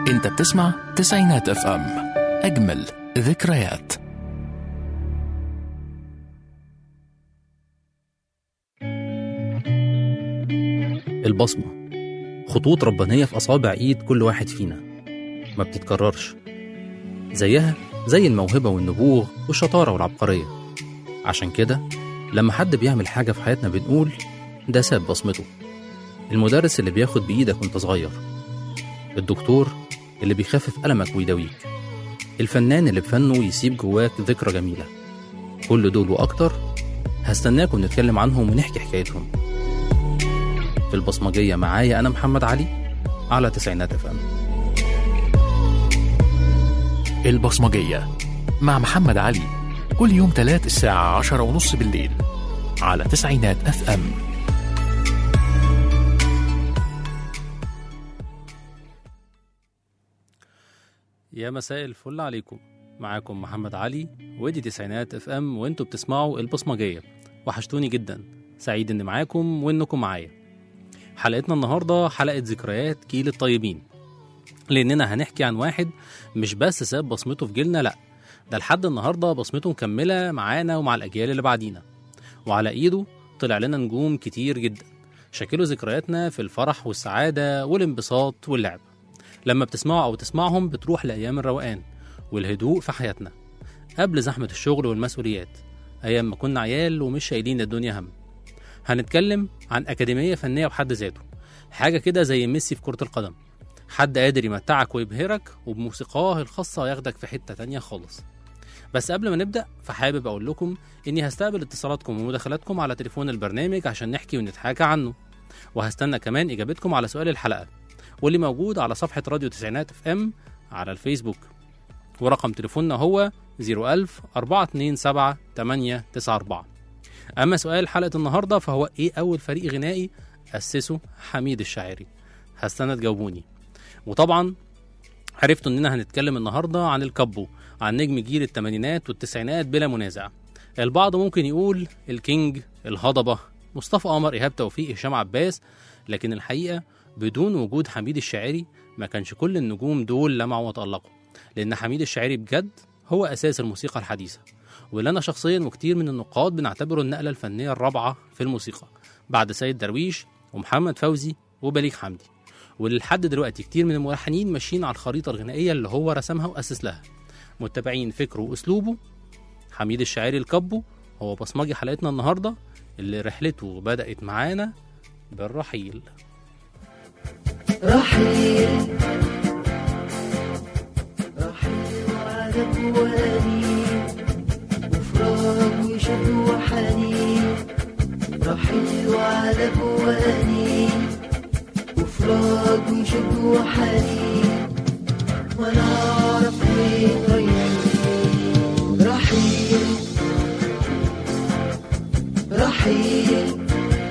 انت بتسمع تسعينات اف ام اجمل ذكريات البصمة خطوط ربانية في أصابع إيد كل واحد فينا ما بتتكررش زيها زي الموهبة والنبوغ والشطارة والعبقرية عشان كده لما حد بيعمل حاجة في حياتنا بنقول ده ساب بصمته المدرس اللي بياخد بإيدك وانت صغير الدكتور اللي بيخفف ألمك ويداويك الفنان اللي بفنه يسيب جواك ذكرى جميلة كل دول وأكتر هستناكم نتكلم عنهم ونحكي حكايتهم في البصمجية معايا أنا محمد علي على تسعينات اف ام البصمجية مع محمد علي كل يوم تلات الساعة عشرة ونص بالليل على تسعينات اف ام يا مساء الفل عليكم معاكم محمد علي ودي تسعينات اف ام وانتوا بتسمعوا البصمجية وحشتوني جدا سعيد اني معاكم وانكم معايا حلقتنا النهاردة حلقة ذكريات جيل الطيبين لأننا هنحكي عن واحد مش بس ساب بصمته في جيلنا لأ ده لحد النهاردة بصمته مكملة معانا ومع الأجيال اللي بعدينا وعلى إيده طلع لنا نجوم كتير جدا شكلوا ذكرياتنا في الفرح والسعادة والانبساط واللعب لما بتسمعوا أو تسمعهم بتروح لأيام الروقان والهدوء في حياتنا قبل زحمة الشغل والمسؤوليات أيام ما كنا عيال ومش شايلين الدنيا هم هنتكلم عن أكاديمية فنية بحد ذاته حاجة كده زي ميسي في كرة القدم حد قادر يمتعك ويبهرك وبموسيقاه الخاصة ياخدك في حتة تانية خالص بس قبل ما نبدأ فحابب أقول لكم إني هستقبل اتصالاتكم ومداخلاتكم على تليفون البرنامج عشان نحكي ونتحاكى عنه وهستنى كمان إجابتكم على سؤال الحلقة واللي موجود على صفحة راديو تسعينات اف ام على الفيسبوك ورقم تليفوننا هو 01000 427 894 أما سؤال حلقة النهاردة فهو إيه أول فريق غنائي أسسه حميد الشاعري هستنى تجاوبوني وطبعا عرفتوا إننا هنتكلم النهاردة عن الكابو عن نجم جيل الثمانينات والتسعينات بلا منازع البعض ممكن يقول الكينج الهضبة مصطفى قمر إيهاب توفيق هشام عباس لكن الحقيقة بدون وجود حميد الشاعري ما كانش كل النجوم دول لمعوا وتألقوا لأن حميد الشاعري بجد هو أساس الموسيقى الحديثة واللي أنا شخصيا وكتير من النقاد بنعتبره النقلة الفنية الرابعة في الموسيقى بعد سيد درويش ومحمد فوزي وبليغ حمدي واللي لحد دلوقتي كتير من الملحنين ماشيين على الخريطة الغنائية اللي هو رسمها وأسس لها متبعين فكره وأسلوبه حميد الشاعري الكبو هو بصمجي حلقتنا النهاردة اللي رحلته بدأت معانا بالرحيل رحيل رحيل وعدك وأنين وفراق وشد وحنين رحيل وعدك وأنين وفراق وشد وحنين وأنا أعرف وين رايحين رحيل رحيل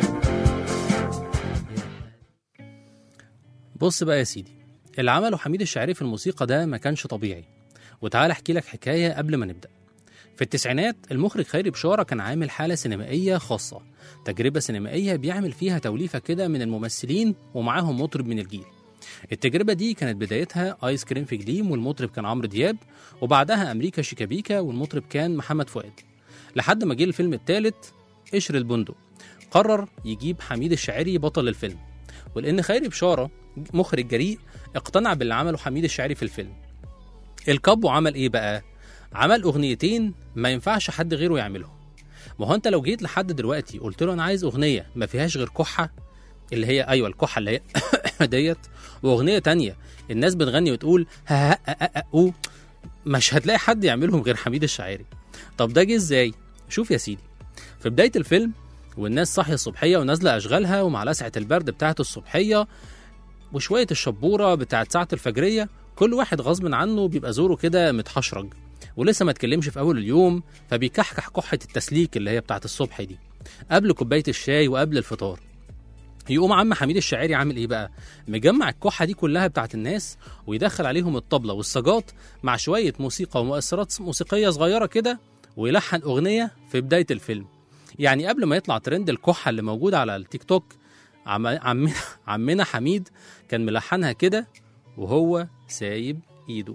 بص بقى يا سيدي اللي عمله حميد الشاعري في الموسيقى ده ما كانش طبيعي وتعال احكي لك حكايه قبل ما نبدا في التسعينات المخرج خيري بشاره كان عامل حاله سينمائيه خاصه تجربه سينمائيه بيعمل فيها توليفه كده من الممثلين ومعاهم مطرب من الجيل التجربه دي كانت بدايتها ايس كريم في جليم والمطرب كان عمرو دياب وبعدها امريكا شيكابيكا والمطرب كان محمد فؤاد لحد ما جه الفيلم الثالث قشر البندق قرر يجيب حميد الشاعري بطل الفيلم ولان خيري بشاره مخرج جريء اقتنع باللي عمله حميد الشاعري في الفيلم الكابو عمل ايه بقى عمل اغنيتين ما ينفعش حد غيره يعملهم ما هو انت لو جيت لحد دلوقتي قلت له انا عايز اغنيه ما فيهاش غير كحه اللي هي ايوه الكحه اللي هي ديت واغنيه تانية الناس بتغني وتقول ها ها ها ها أو مش هتلاقي حد يعملهم غير حميد الشاعري طب ده جه ازاي شوف يا سيدي في بدايه الفيلم والناس صاحيه الصبحيه ونازله اشغالها ومع لسعه البرد بتاعه الصبحيه وشويه الشبوره بتاعه ساعه الفجريه كل واحد غصب عنه بيبقى زوره كده متحشرج ولسه ما اتكلمش في اول اليوم فبيكحكح كحه التسليك اللي هي بتاعه الصبح دي قبل كوبايه الشاي وقبل الفطار يقوم عم حميد الشاعري عامل ايه بقى مجمع الكحه دي كلها بتاعت الناس ويدخل عليهم الطبله والسجات مع شويه موسيقى ومؤثرات موسيقيه صغيره كده ويلحن اغنيه في بدايه الفيلم يعني قبل ما يطلع ترند الكحه اللي موجود على التيك توك عم... عمنا عمنا حميد كان ملحنها كده وهو سايب ايده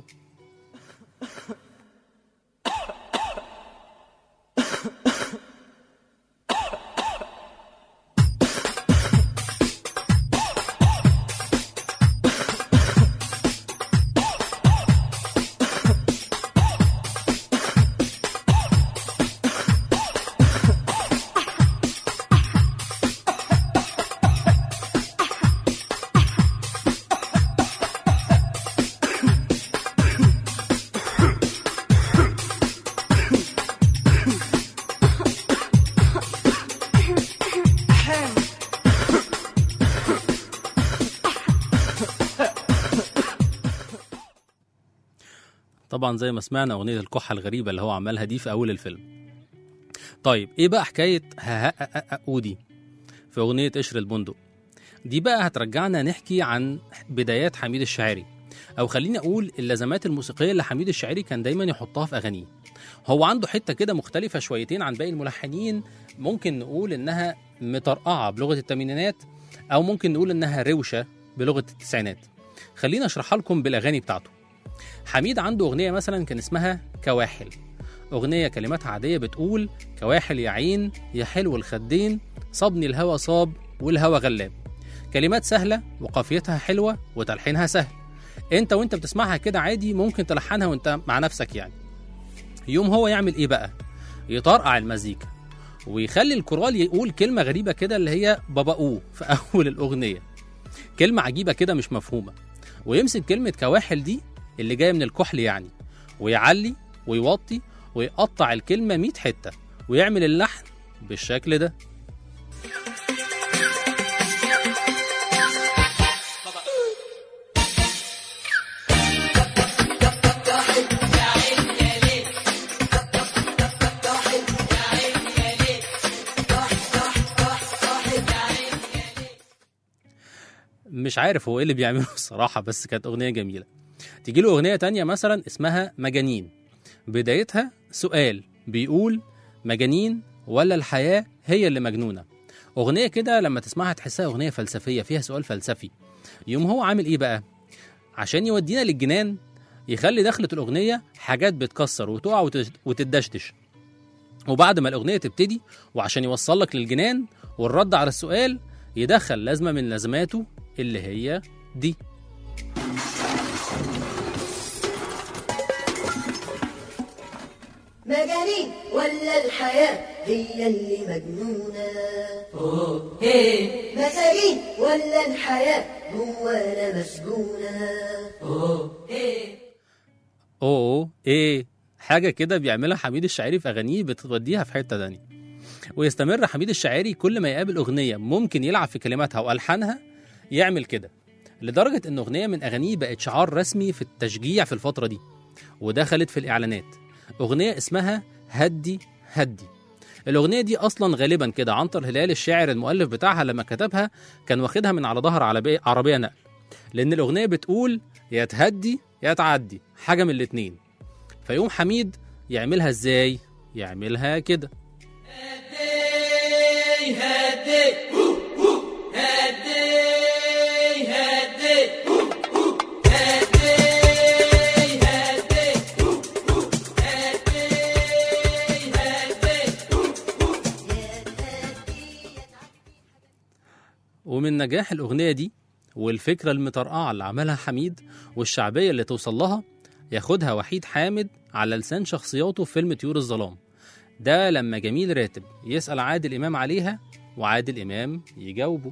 طبعا زي ما سمعنا اغنيه الكحه الغريبه اللي هو عملها دي في اول الفيلم طيب ايه بقى حكايه ها دي في اغنيه قشر البندق دي بقى هترجعنا نحكي عن بدايات حميد الشاعري او خليني اقول اللازمات الموسيقيه اللي حميد الشاعري كان دايما يحطها في اغانيه هو عنده حته كده مختلفه شويتين عن باقي الملحنين ممكن نقول انها مطرقعه بلغه الثمانينات او ممكن نقول انها روشه بلغه التسعينات خليني اشرحها لكم بالاغاني بتاعته حميد عنده اغنيه مثلا كان اسمها كواحل اغنيه كلماتها عاديه بتقول كواحل يا عين يا حلو الخدين صابني الهوى صاب والهوى غلاب كلمات سهله وقافيتها حلوه وتلحينها سهل انت وانت بتسمعها كده عادي ممكن تلحنها وانت مع نفسك يعني يوم هو يعمل ايه بقى يطرقع المزيكا ويخلي الكورال يقول كلمه غريبه كده اللي هي باباؤه في اول الاغنيه كلمه عجيبه كده مش مفهومه ويمسك كلمه كواحل دي اللي جايه من الكحل يعني ويعلي ويوطي ويقطع الكلمه 100 حته ويعمل اللحن بالشكل ده مش عارف هو ايه اللي بيعمله الصراحه بس كانت اغنيه جميله تيجي له اغنيه تانية مثلا اسمها مجانين بدايتها سؤال بيقول مجانين ولا الحياه هي اللي مجنونه اغنيه كده لما تسمعها تحسها اغنيه فلسفيه فيها سؤال فلسفي يوم هو عامل ايه بقى عشان يودينا للجنان يخلي دخلة الأغنية حاجات بتكسر وتقع وتش- وتدشتش وبعد ما الأغنية تبتدي وعشان يوصلك للجنان والرد على السؤال يدخل لازمة من لازماته اللي هي دي مجانين ولا الحياة هي اللي مجنونة مساجين ولا الحياة جوانا مسجونة اوه ايه حاجه كده بيعملها حميد الشاعري في اغانيه بتوديها في حته تانية ويستمر حميد الشاعري كل ما يقابل اغنيه ممكن يلعب في كلماتها والحانها يعمل كده لدرجه ان اغنيه من اغانيه بقت شعار رسمي في التشجيع في الفتره دي ودخلت في الاعلانات اغنيه اسمها هدي هدي الاغنيه دي اصلا غالبا كده عنتر هلال الشاعر المؤلف بتاعها لما كتبها كان واخدها من على ظهر عربيه عربيه نقل لان الاغنيه بتقول يا تهدي يا تعدي حاجه من الاتنين فيقوم حميد يعملها ازاي يعملها كده ومن نجاح الأغنية دي والفكرة المطرقعة اللي عملها حميد والشعبية اللي توصل لها ياخدها وحيد حامد على لسان شخصياته في فيلم طيور الظلام ده لما جميل راتب يسأل عادل إمام عليها وعادل إمام يجاوبه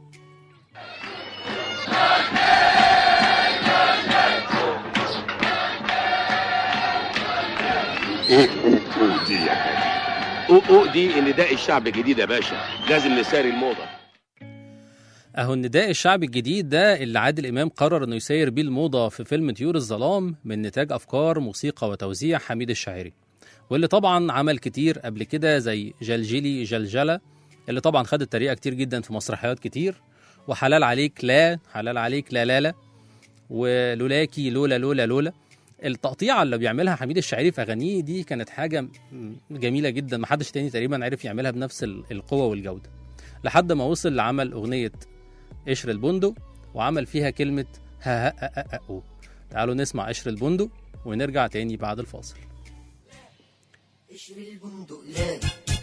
أوه دي يا حاج أوه أوه دي نداء الشعب الجديد يا باشا لازم نساري الموضة أهو النداء الشعبي الجديد ده اللي عادل إمام قرر إنه يسير بيه الموضة في فيلم طيور الظلام من نتاج أفكار موسيقى وتوزيع حميد الشاعري واللي طبعا عمل كتير قبل كده زي جلجلي جلجلة اللي طبعا خد الطريقة كتير جدا في مسرحيات كتير وحلال عليك لا حلال عليك لا لا لا ولولاكي لولا لولا لولا التقطيعة اللي بيعملها حميد الشاعري في أغانيه دي كانت حاجة م- جميلة جدا محدش تاني تقريبا عرف يعملها بنفس ال- القوة والجودة لحد ما وصل لعمل أغنية قشر البندق وعمل فيها كلمة ها ها ها ها أو. تعالوا نسمع قشر البندق ونرجع تاني بعد الفاصل قشر البندق لا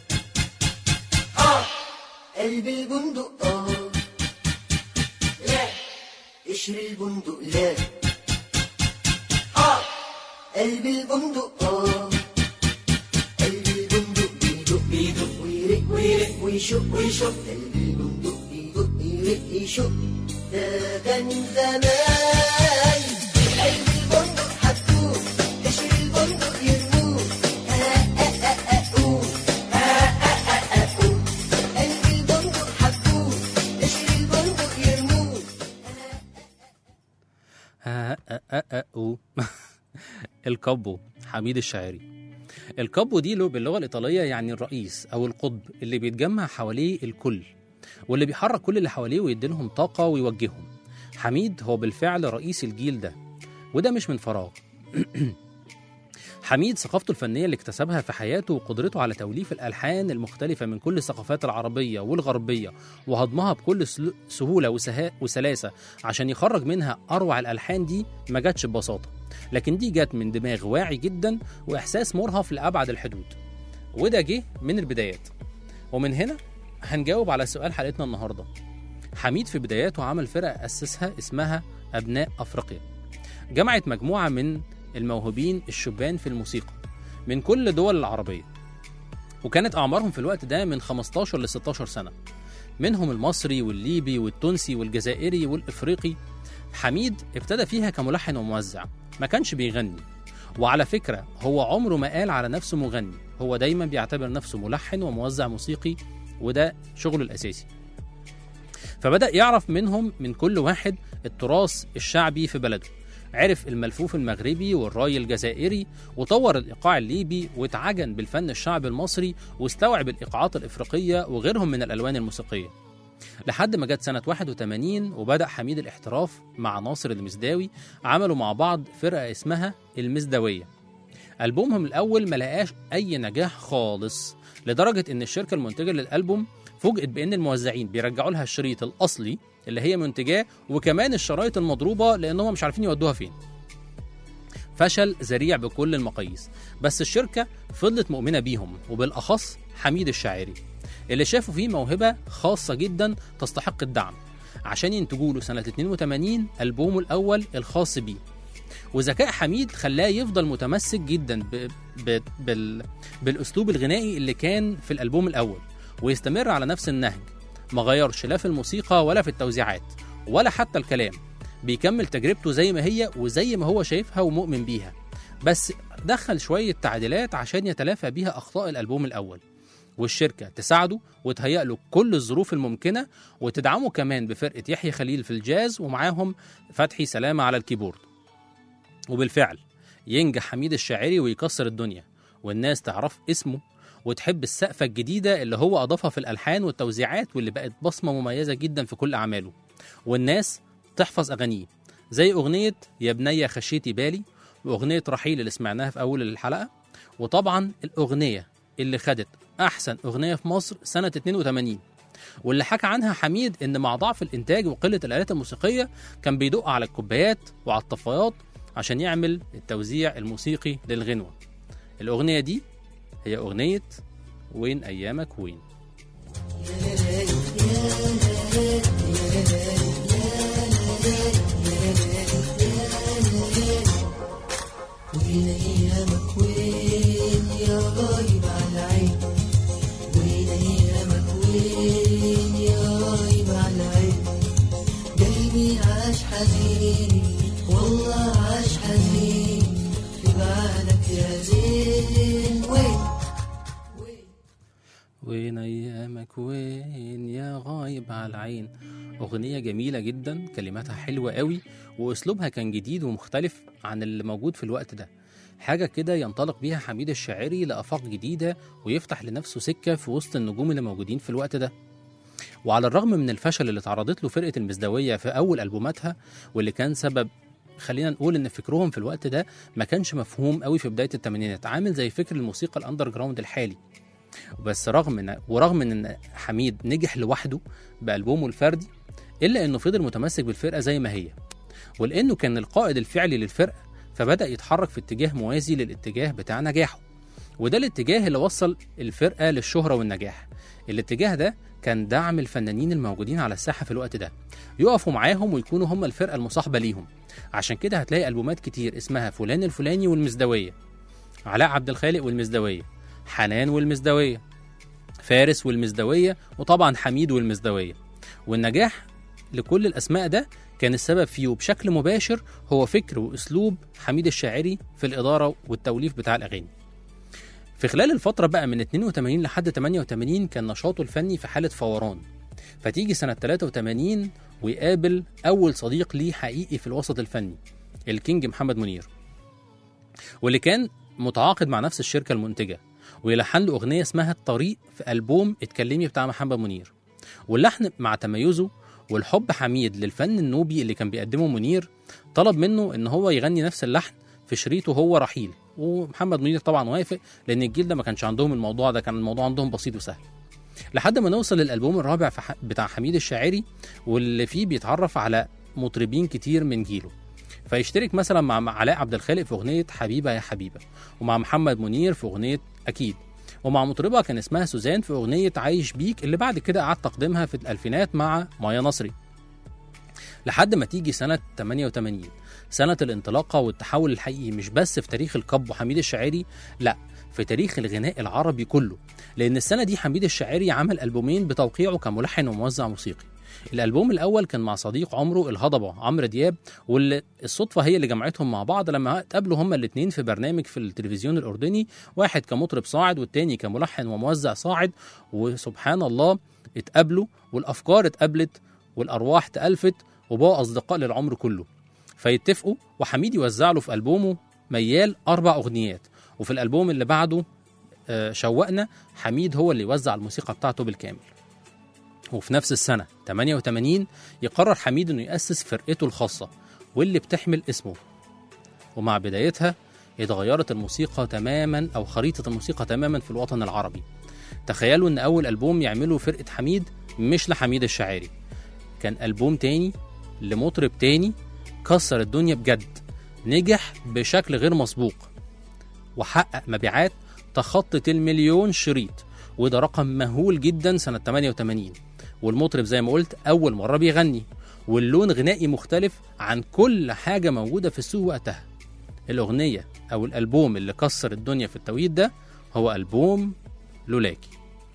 اه قلب البندق اه لا قشر البندق لا اه قلب البندق اه قلب البندق بيدق بيدق ويرق ويرق ويشق ويشق قلب البندق بيدق يرق يشق ده كان زمان قلب البندق حطوه قشر البندق يرموه قلب البندق حطوه قشر البندق يرموه ها ها ها ها أو. الكابو حميد الشاعري الكابو دي له باللغة الإيطالية يعني الرئيس أو القطب اللي بيتجمع حواليه الكل واللي بيحرك كل اللي حواليه ويديلهم طاقة ويوجههم حميد هو بالفعل رئيس الجيل ده وده مش من فراغ حميد ثقافته الفنية اللي اكتسبها في حياته وقدرته على توليف الألحان المختلفة من كل الثقافات العربية والغربية وهضمها بكل سل- سهولة وسها- وسلاسة عشان يخرج منها أروع الألحان دي ما جاتش ببساطة لكن دي جت من دماغ واعي جدا وإحساس مرهف لأبعد الحدود وده جه من البدايات ومن هنا هنجاوب على سؤال حلقتنا النهاردة حميد في بداياته عمل فرقة أسسها اسمها أبناء أفريقيا جمعت مجموعة من الموهوبين الشبان في الموسيقى من كل الدول العربية وكانت أعمارهم في الوقت ده من 15 ل 16 سنة منهم المصري والليبي والتونسي والجزائري والإفريقي حميد ابتدى فيها كملحن وموزع ما كانش بيغني وعلى فكرة هو عمره ما قال على نفسه مغني هو دايما بيعتبر نفسه ملحن وموزع موسيقي وده شغله الأساسي فبدأ يعرف منهم من كل واحد التراث الشعبي في بلده عرف الملفوف المغربي والراي الجزائري وطور الإيقاع الليبي واتعجن بالفن الشعبي المصري واستوعب الإيقاعات الإفريقية وغيرهم من الألوان الموسيقية لحد ما جت سنة 81 وبدأ حميد الاحتراف مع ناصر المزداوي عملوا مع بعض فرقة اسمها المزداوية ألبومهم الأول ما لقاش أي نجاح خالص لدرجة إن الشركة المنتجة للألبوم فوجئت بإن الموزعين بيرجعوا لها الشريط الأصلي اللي هي منتجاه وكمان الشرايط المضروبة لأنهم مش عارفين يودوها فين فشل ذريع بكل المقاييس بس الشركة فضلت مؤمنة بيهم وبالأخص حميد الشاعري اللي شافوا فيه موهبة خاصة جدا تستحق الدعم عشان ينتجوا له سنة 82 ألبومه الأول الخاص بيه وذكاء حميد خلاه يفضل متمسك جدا ب... ب... بال... بالأسلوب الغنائي اللي كان في الألبوم الأول ويستمر على نفس النهج ما غيرش لا في الموسيقى ولا في التوزيعات ولا حتى الكلام بيكمل تجربته زي ما هي وزي ما هو شايفها ومؤمن بيها بس دخل شوية تعديلات عشان يتلافى بيها أخطاء الألبوم الأول والشركة تساعده وتهيأ له كل الظروف الممكنة وتدعمه كمان بفرقة يحيى خليل في الجاز ومعاهم فتحي سلامة على الكيبورد وبالفعل ينجح حميد الشاعري ويكسر الدنيا والناس تعرف اسمه وتحب السقفة الجديدة اللي هو أضافها في الألحان والتوزيعات واللي بقت بصمة مميزة جدا في كل أعماله والناس تحفظ أغانيه زي أغنية يا بنية خشيتي بالي وأغنية رحيل اللي سمعناها في أول الحلقة وطبعا الأغنية اللي خدت أحسن أغنية في مصر سنة 82 واللي حكى عنها حميد إن مع ضعف الإنتاج وقلة الآلات الموسيقية كان بيدق على الكوبايات وعلى الطفايات عشان يعمل التوزيع الموسيقي للغنوة الأغنية دي هي أغنية وين أيامك وين وين ايامك وين يا غايب على العين وين ايامك وين يا غايب على العين قلبي عاش حزين والله عاش حزين في بعدك يا زين وين وين أيامك وين يا غايب على العين أغنية جميلة جدا كلماتها حلوة قوي وأسلوبها كان جديد ومختلف عن اللي موجود في الوقت ده حاجة كده ينطلق بيها حميد الشاعري لآفاق جديدة ويفتح لنفسه سكة في وسط النجوم اللي موجودين في الوقت ده وعلى الرغم من الفشل اللي تعرضت له فرقة المزداوية في أول ألبوماتها واللي كان سبب خلينا نقول ان فكرهم في الوقت ده ما كانش مفهوم قوي في بدايه الثمانينات عامل زي فكر الموسيقى الاندر جراوند الحالي بس رغم ان ورغم ان حميد نجح لوحده بالبومه الفردي الا انه فضل متمسك بالفرقه زي ما هي ولأنه كان القائد الفعلي للفرقة فبدأ يتحرك في اتجاه موازي للاتجاه بتاع نجاحه وده الاتجاه اللي وصل الفرقة للشهرة والنجاح الاتجاه ده كان دعم الفنانين الموجودين على الساحة في الوقت ده يقفوا معاهم ويكونوا هم الفرقة المصاحبة ليهم عشان كده هتلاقي ألبومات كتير اسمها فلان الفلاني والمزدوية علاء عبد الخالق والمزدوية حنان والمزدوية فارس والمزدوية وطبعا حميد والمزدوية والنجاح لكل الأسماء ده كان السبب فيه بشكل مباشر هو فكر وأسلوب حميد الشاعري في الإدارة والتوليف بتاع الأغاني في خلال الفترة بقى من 82 لحد 88 كان نشاطه الفني في حالة فوران فتيجي سنة 83 ويقابل أول صديق ليه حقيقي في الوسط الفني الكينج محمد منير واللي كان متعاقد مع نفس الشركة المنتجة ويلحن له أغنية اسمها الطريق في ألبوم اتكلمي بتاع محمد منير واللحن مع تميزه والحب حميد للفن النوبي اللي كان بيقدمه منير طلب منه ان هو يغني نفس اللحن في شريطه هو رحيل ومحمد منير طبعا وافق لان الجيل ده ما كانش عندهم الموضوع ده كان الموضوع عندهم بسيط وسهل لحد ما نوصل للالبوم الرابع في ح- بتاع حميد الشاعري واللي فيه بيتعرف على مطربين كتير من جيله فيشترك مثلا مع مع علاء عبد الخالق في اغنيه حبيبه يا حبيبه ومع محمد منير في اغنيه اكيد ومع مطربه كان اسمها سوزان في اغنيه عايش بيك اللي بعد كده قعد تقديمها في الالفينات مع مايا نصري لحد ما تيجي سنه 88 سنه الانطلاقه والتحول الحقيقي مش بس في تاريخ القب وحميد الشاعري لا في تاريخ الغناء العربي كله لان السنه دي حميد الشاعري عمل البومين بتوقيعه كملحن وموزع موسيقي الالبوم الاول كان مع صديق عمره الهضبه عمرو دياب واللي الصدفه هي اللي جمعتهم مع بعض لما اتقابلوا هما الاثنين في برنامج في التلفزيون الاردني واحد كمطرب صاعد والتاني كملحن وموزع صاعد وسبحان الله اتقابلوا والافكار اتقابلت والارواح تالفت وبقوا اصدقاء للعمر كله فيتفقوا وحميد يوزع له في البومه ميال اربع اغنيات وفي الالبوم اللي بعده آه، شوقنا حميد هو اللي يوزع الموسيقى بتاعته بالكامل وفي نفس السنة 88 يقرر حميد انه يأسس فرقته الخاصة واللي بتحمل اسمه ومع بدايتها اتغيرت الموسيقى تماما او خريطة الموسيقى تماما في الوطن العربي تخيلوا ان اول البوم يعمله فرقة حميد مش لحميد الشاعري كان البوم تاني لمطرب تاني كسر الدنيا بجد نجح بشكل غير مسبوق وحقق مبيعات تخطت المليون شريط وده رقم مهول جدا سنة 88 والمطرب زي ما قلت أول مرة بيغني واللون غنائي مختلف عن كل حاجة موجودة في السوق وقتها الأغنية أو الألبوم اللي كسر الدنيا في التوقيت ده هو ألبوم لولاكي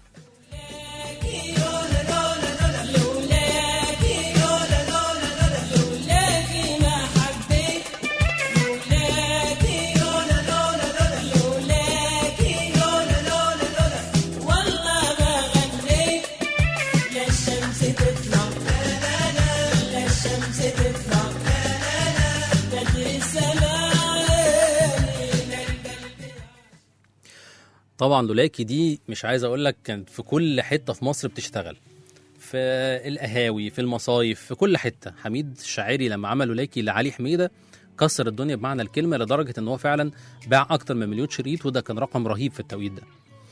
طبعا لولاكي دي مش عايز اقول لك كانت في كل حته في مصر بتشتغل في القهاوي في المصايف في كل حته حميد الشاعري لما عمل لولاكي لعلي حميده كسر الدنيا بمعنى الكلمه لدرجه ان هو فعلا باع اكتر من مليون شريط وده كان رقم رهيب في التوقيت ده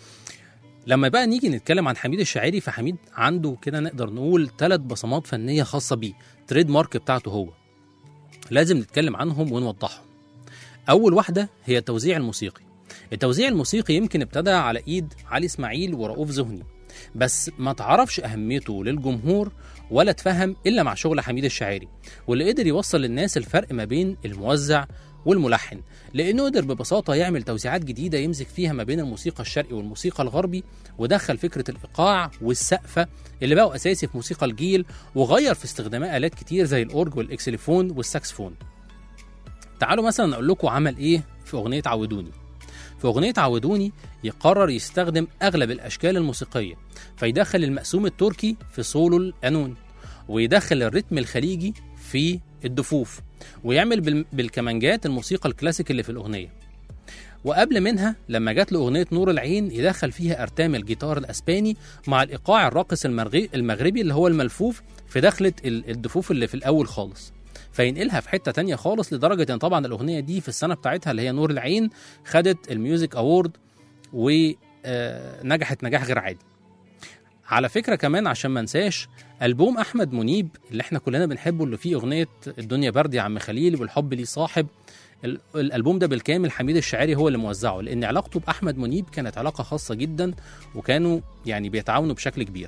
لما بقى نيجي نتكلم عن حميد الشاعري فحميد عنده كده نقدر نقول ثلاث بصمات فنيه خاصه بيه تريد مارك بتاعته هو لازم نتكلم عنهم ونوضحهم اول واحده هي التوزيع الموسيقي التوزيع الموسيقي يمكن ابتدى على ايد علي اسماعيل ورؤوف زهني بس ما تعرفش اهميته للجمهور ولا اتفهم الا مع شغل حميد الشاعري واللي قدر يوصل للناس الفرق ما بين الموزع والملحن لانه قدر ببساطه يعمل توزيعات جديده يمزج فيها ما بين الموسيقى الشرقي والموسيقى الغربي ودخل فكره الايقاع والسقفه اللي بقوا اساسي في موسيقى الجيل وغير في استخدامات الات كتير زي الاورج والاكسليفون والساكسفون تعالوا مثلا اقول لكم عمل ايه في اغنيه عودوني في أغنية عودوني يقرر يستخدم أغلب الأشكال الموسيقية فيدخل المقسوم التركي في سولو القانون ويدخل الريتم الخليجي في الدفوف ويعمل بال- بالكمانجات الموسيقى الكلاسيك اللي في الأغنية وقبل منها لما جات له أغنية نور العين يدخل فيها أرتام الجيتار الأسباني مع الإيقاع الراقص المرغي- المغربي اللي هو الملفوف في دخلة ال- الدفوف اللي في الأول خالص فينقلها في حته تانية خالص لدرجه ان طبعا الاغنيه دي في السنه بتاعتها اللي هي نور العين خدت الميوزك اوورد ونجحت نجاح غير عادي على فكره كمان عشان ما انساش البوم احمد منيب اللي احنا كلنا بنحبه اللي فيه اغنيه الدنيا برد يا عم خليل والحب ليه صاحب ال- الالبوم ده بالكامل حميد الشاعري هو اللي موزعه لان علاقته باحمد منيب كانت علاقه خاصه جدا وكانوا يعني بيتعاونوا بشكل كبير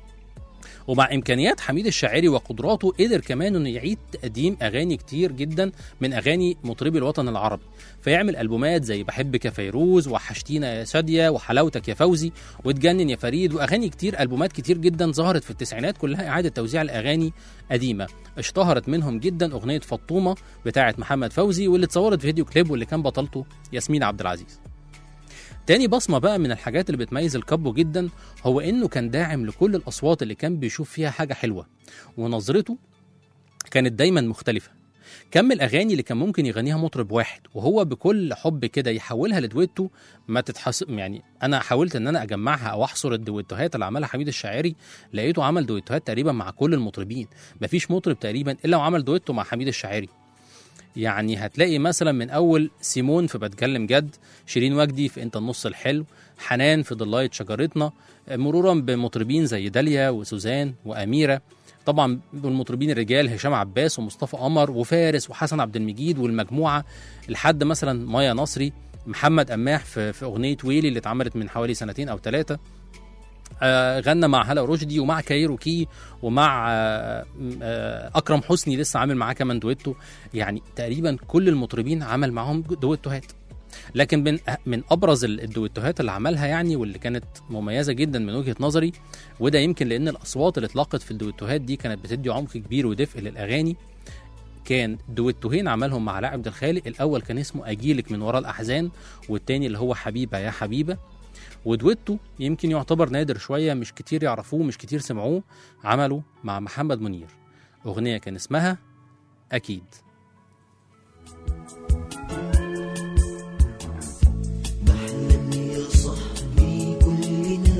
ومع امكانيات حميد الشاعري وقدراته قدر كمان انه يعيد تقديم اغاني كتير جدا من اغاني مطربي الوطن العربي فيعمل البومات زي بحبك يا فيروز وحشتينا يا شاديه وحلاوتك يا فوزي وتجنن يا فريد واغاني كتير البومات كتير جدا ظهرت في التسعينات كلها اعاده توزيع الاغاني قديمه اشتهرت منهم جدا اغنيه فطومه بتاعه محمد فوزي واللي اتصورت في فيديو كليب واللي كان بطلته ياسمين عبد العزيز تاني بصمة بقى من الحاجات اللي بتميز الكابو جدا هو إنه كان داعم لكل الأصوات اللي كان بيشوف فيها حاجة حلوة ونظرته كانت دايما مختلفة كم الأغاني اللي كان ممكن يغنيها مطرب واحد وهو بكل حب كده يحولها لدويتو ما تتحسب يعني أنا حاولت إن أنا أجمعها أو أحصر الدويتوهات اللي عملها حميد الشاعري لقيته عمل دويتوهات تقريبا مع كل المطربين مفيش مطرب تقريبا إلا وعمل دويتو مع حميد الشاعري يعني هتلاقي مثلا من اول سيمون في بتكلم جد شيرين وجدي في انت النص الحلو حنان في ضلاية شجرتنا مرورا بمطربين زي داليا وسوزان واميره طبعا بالمطربين الرجال هشام عباس ومصطفى قمر وفارس وحسن عبد المجيد والمجموعه لحد مثلا مايا نصري محمد قماح في, في اغنيه ويلي اللي اتعملت من حوالي سنتين او ثلاثه آه غنى مع هلا رشدي ومع كايروكي ومع آه آه اكرم حسني لسه عامل معاه كمان دويتو يعني تقريبا كل المطربين عمل معاهم دويتوهات لكن من من ابرز الدويتوهات اللي عملها يعني واللي كانت مميزه جدا من وجهه نظري وده يمكن لان الاصوات اللي اتلقت في الدويتوهات دي كانت بتدي عمق كبير ودفء للاغاني كان دويتوهين عملهم مع علاء عبد الخالق الاول كان اسمه اجيلك من وراء الاحزان والتاني اللي هو حبيبه يا حبيبه ودويتو يمكن يعتبر نادر شويه مش كتير يعرفوه مش كتير سمعوه عمله مع محمد منير اغنيه كان اسمها اكيد بحلم يا صاحبي كلنا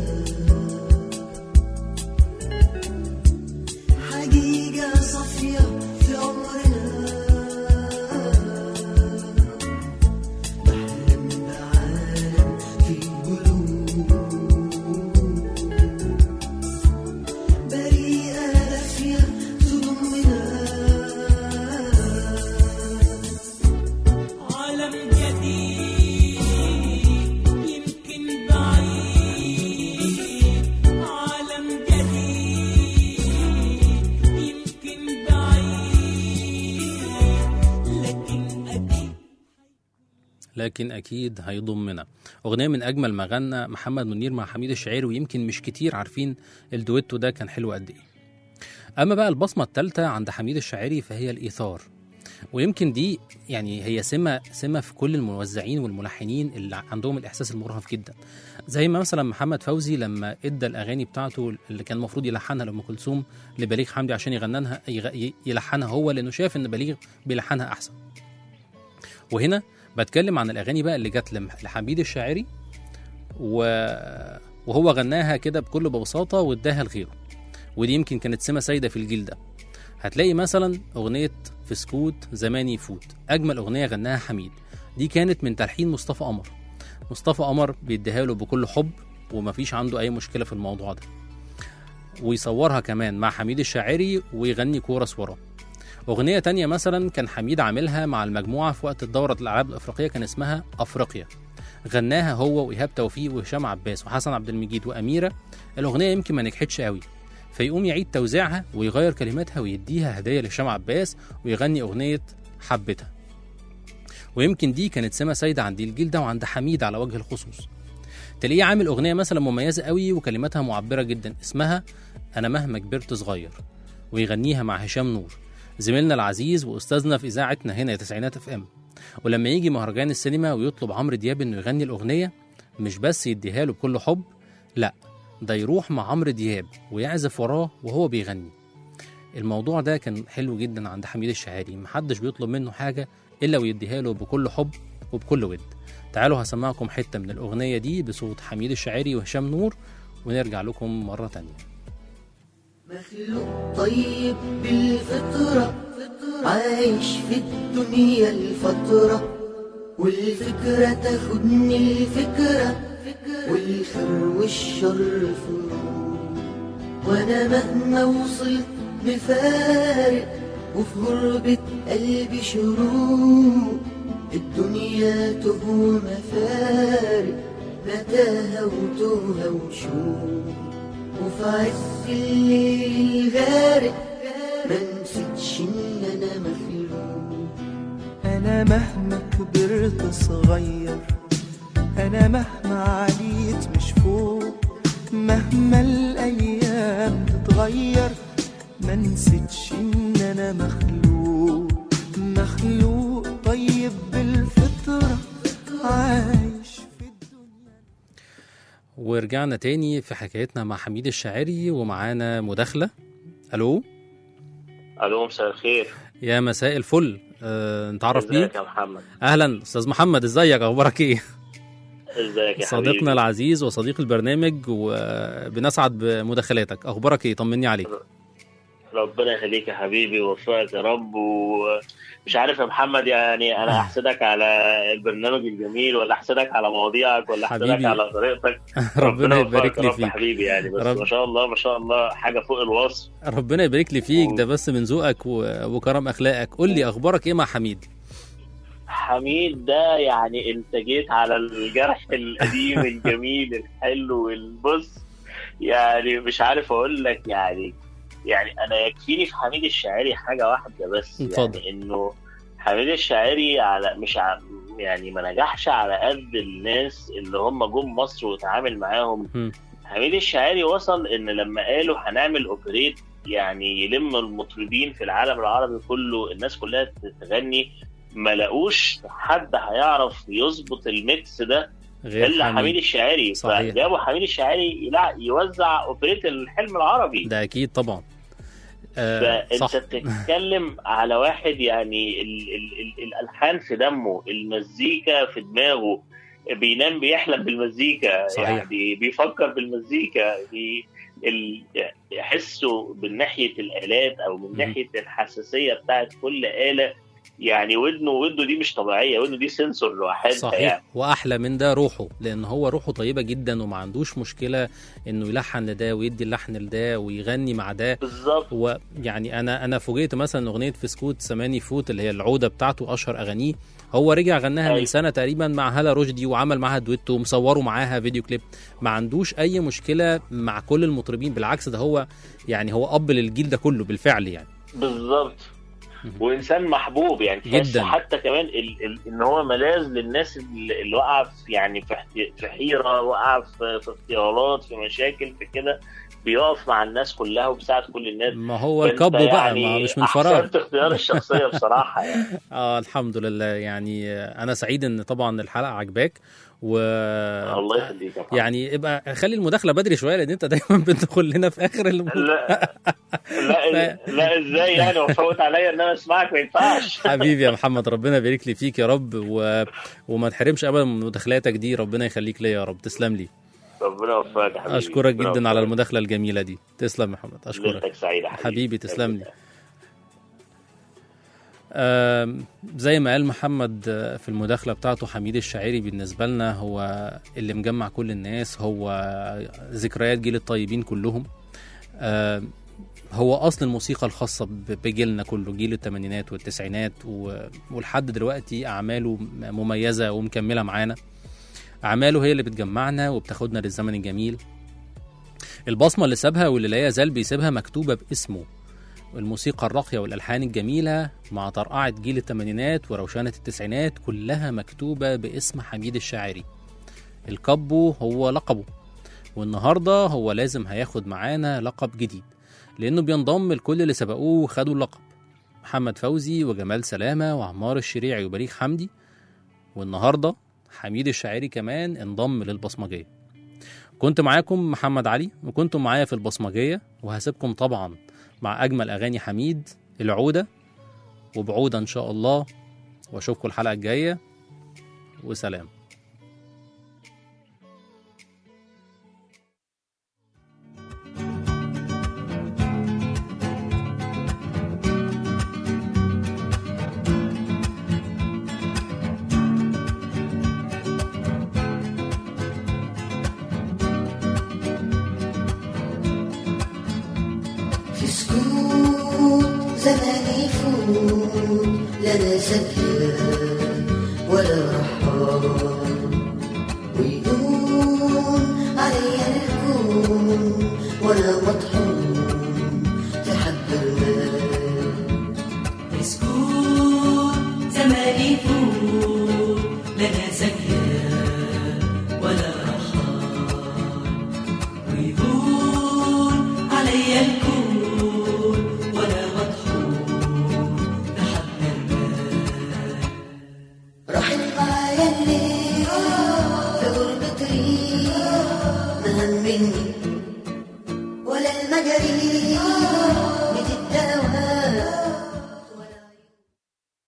حقيقة صافية في عمرنا بحلم بعالم في قلوب بريئة دافية تضمنا عالم جديد يمكن بعيد عالم جديد يمكن بعيد لكن أكيد لكن اكيد هيضمنا اغنيه من اجمل ما غنى محمد منير مع حميد الشاعري ويمكن مش كتير عارفين الدويتو ده كان حلو قد ايه اما بقى البصمه الثالثه عند حميد الشاعري فهي الايثار ويمكن دي يعني هي سمه سمه في كل الموزعين والملحنين اللي عندهم الاحساس المرهف جدا زي ما مثلا محمد فوزي لما ادى الاغاني بتاعته اللي كان المفروض يلحنها لام كلثوم لبليغ حمدي عشان يغننها يغ- يلحنها هو لانه شايف ان بليغ بيلحنها احسن وهنا بتكلم عن الاغاني بقى اللي جت لم- لحميد الشاعري و... وهو غناها كده بكل بساطه واداها لغيره ودي يمكن كانت سمه سايده في الجيل ده هتلاقي مثلا اغنيه في سكوت زماني يفوت اجمل اغنيه غناها حميد دي كانت من تلحين مصطفى قمر مصطفى قمر بيديها له بكل حب ومفيش عنده اي مشكله في الموضوع ده ويصورها كمان مع حميد الشاعري ويغني كورس وراه أغنية تانية مثلا كان حميد عاملها مع المجموعة في وقت الدورة الألعاب الأفريقية كان اسمها أفريقيا غناها هو وإيهاب توفيق وهشام عباس وحسن عبد المجيد وأميرة الأغنية يمكن ما نجحتش قوي فيقوم يعيد توزيعها ويغير كلماتها ويديها هدية لهشام عباس ويغني أغنية حبتها ويمكن دي كانت سمة سايدة عند الجيل ده وعند حميد على وجه الخصوص تلاقيه عامل أغنية مثلا مميزة قوي وكلماتها معبرة جدا اسمها أنا مهما كبرت صغير ويغنيها مع هشام نور زميلنا العزيز واستاذنا في اذاعتنا هنا يا تسعينات اف ام ولما يجي مهرجان السينما ويطلب عمرو دياب انه يغني الاغنيه مش بس يديها له بكل حب لا ده يروح مع عمرو دياب ويعزف وراه وهو بيغني الموضوع ده كان حلو جدا عند حميد الشاعري محدش بيطلب منه حاجه الا ويديها له بكل حب وبكل ود تعالوا هسمعكم حته من الاغنيه دي بصوت حميد الشاعري وهشام نور ونرجع لكم مره تانية مخلوق طيب بالفطرة عايش في الدنيا الفترة والفكرة تاخدني الفكرة والخير والشر فروق وانا مهما وصلت مفارق وفي غربة قلبي شروق الدنيا تهوى مفارق متاهة وتوهة وشوق وفي عز الليل الغارق ما نسيتش ان انا مخلوق أنا مهما كبرت صغير أنا مهما عليت مش فوق مهما الأيام تتغير ما نسيتش إن أنا مخلوق مخلوق طيب بالفطرة عايش في الدنيا ورجعنا تاني في حكايتنا مع حميد الشاعري ومعانا مداخلة ألو الو مساء الخير يا مساء الفل أه نتعرف ازيك بيك يا محمد أهلا أستاذ محمد ازيك أخبارك إيه ازيك يا صديقنا حبيبي العزيز وصديق البرنامج وبنسعد بمداخلاتك أخبارك إيه طمني عليك ربنا يخليك يا حبيبي ويوفقك يا رب ومش عارف يا محمد يعني انا احسدك على البرنامج الجميل ولا احسدك على مواضيعك ولا احسدك حبيبي. على طريقتك ربنا يوفقك يبارك يا لي رب فيك حبيبي يعني بس رب- ما شاء الله ما شاء الله حاجه فوق الوصف ربنا يبارك لي فيك ده بس من ذوقك و- وكرم أخلاقك قول لي أخبارك إيه مع حميد حميد ده يعني انت جيت على الجرح القديم الجميل الحلو البص يعني مش عارف اقول لك يعني يعني انا يكفيني في حميد الشاعري حاجه واحده بس اتفضل. يعني انه حميد الشاعري على مش ع... يعني ما نجحش على قد الناس اللي هم جم مصر وتعامل معاهم مم. حميد الشاعري وصل ان لما قالوا هنعمل اوبريت يعني يلم المطربين في العالم العربي كله الناس كلها تغني ما لقوش حد هيعرف يظبط الميكس ده غير الا حميد حميد الشاعري صحيح. فجابوا حميد الشاعري يلع- يوزع اوبريت الحلم العربي ده أكيد طبعا آه فانت صح بتتكلم على واحد يعني ال ال ال الالحان في دمه المزيكا في دماغه بينام بيحلم بالمزيكا صحيح. يعني بيفكر بالمزيكا بي ال- يحسه من ناحيه الالات او من مم. ناحيه الحساسيه بتاعت كل اله يعني ودنه ودنه دي مش طبيعيه ودنه دي سنسور لوحدها صحيح يعني واحلى من ده روحه لان هو روحه طيبه جدا وما عندوش مشكله انه يلحن لده ويدي اللحن لده ويغني مع ده بالظبط ويعني انا انا فوجئت مثلا اغنيه فسكوت سماني فوت اللي هي العوده بتاعته اشهر اغانيه هو رجع غناها من أيوة. سنه تقريبا مع هلا رشدي وعمل معاها دويتو ومصوروا معاها فيديو كليب ما عندوش اي مشكله مع كل المطربين بالعكس ده هو يعني هو اب للجيل ده كله بالفعل يعني بالظبط مهم. وانسان محبوب يعني تحس جداً. حتى كمان ال ال ان هو ملاذ للناس اللي اللي واقعه في يعني في احت- في حيره واقعه في, في اختيارات في مشاكل في كده بيقف مع الناس كلها وبيساعد كل الناس ما هو فأنت الكابو بقى يعني ما مش من فراغ احسنت اختيار الشخصيه بصراحه يعني اه الحمد لله يعني آه، انا سعيد ان طبعا الحلقه عجباك و الله يخليك يا محمد. يعني ابقى خلي المداخله بدري شويه لان انت دايما بتدخل لنا في اخر الم... لا لا لا ازاي يعني وفوت عليا ان انا اسمعك ما ينفعش حبيبي يا محمد ربنا يبارك لي فيك يا رب و... وما تحرمش ابدا من مداخلاتك دي ربنا يخليك ليا يا رب تسلم لي ربنا يوفقك يا حبيبي اشكرك ربنا جدا على يوفقك. المداخله الجميله دي تسلم يا محمد اشكرك ليلتك سعيده حبيبي حبيبي تسلم لي آم، زي ما قال محمد آه، في المداخلة بتاعته حميد الشاعري بالنسبة لنا هو اللي مجمع كل الناس هو ذكريات جيل الطيبين كلهم آم، هو أصل الموسيقى الخاصة ب- بجيلنا كله جيل الثمانينات والتسعينات و- ولحد دلوقتي أعماله مميزة ومكملة معانا أعماله هي اللي بتجمعنا وبتاخدنا للزمن الجميل البصمة اللي سابها واللي لا يزال بيسيبها مكتوبة باسمه الموسيقى الراقية والألحان الجميلة مع طرقعة جيل الثمانينات وروشنة التسعينات كلها مكتوبة باسم حميد الشاعري الكابو هو لقبه والنهاردة هو لازم هياخد معانا لقب جديد لأنه بينضم لكل اللي سبقوه وخدوا اللقب محمد فوزي وجمال سلامة وعمار الشريعي وبليغ حمدي والنهاردة حميد الشاعري كمان انضم للبصمجية كنت معاكم محمد علي وكنتم معايا في البصمجية وهسيبكم طبعا مع أجمل أغاني حميد العودة وبعودة إن شاء الله وأشوفكم الحلقة الجاية وسلام زماني يفوت لا انا سكران ولا رحال ويدوم علي الكون وانا مطحون في حب المال مسكون زماني يفوت لنا زيان ولا رحال ويهون علي الكون وانا مطحون بحب المال راحت معايا الليل في غربة ريح ما همني ولا المجاري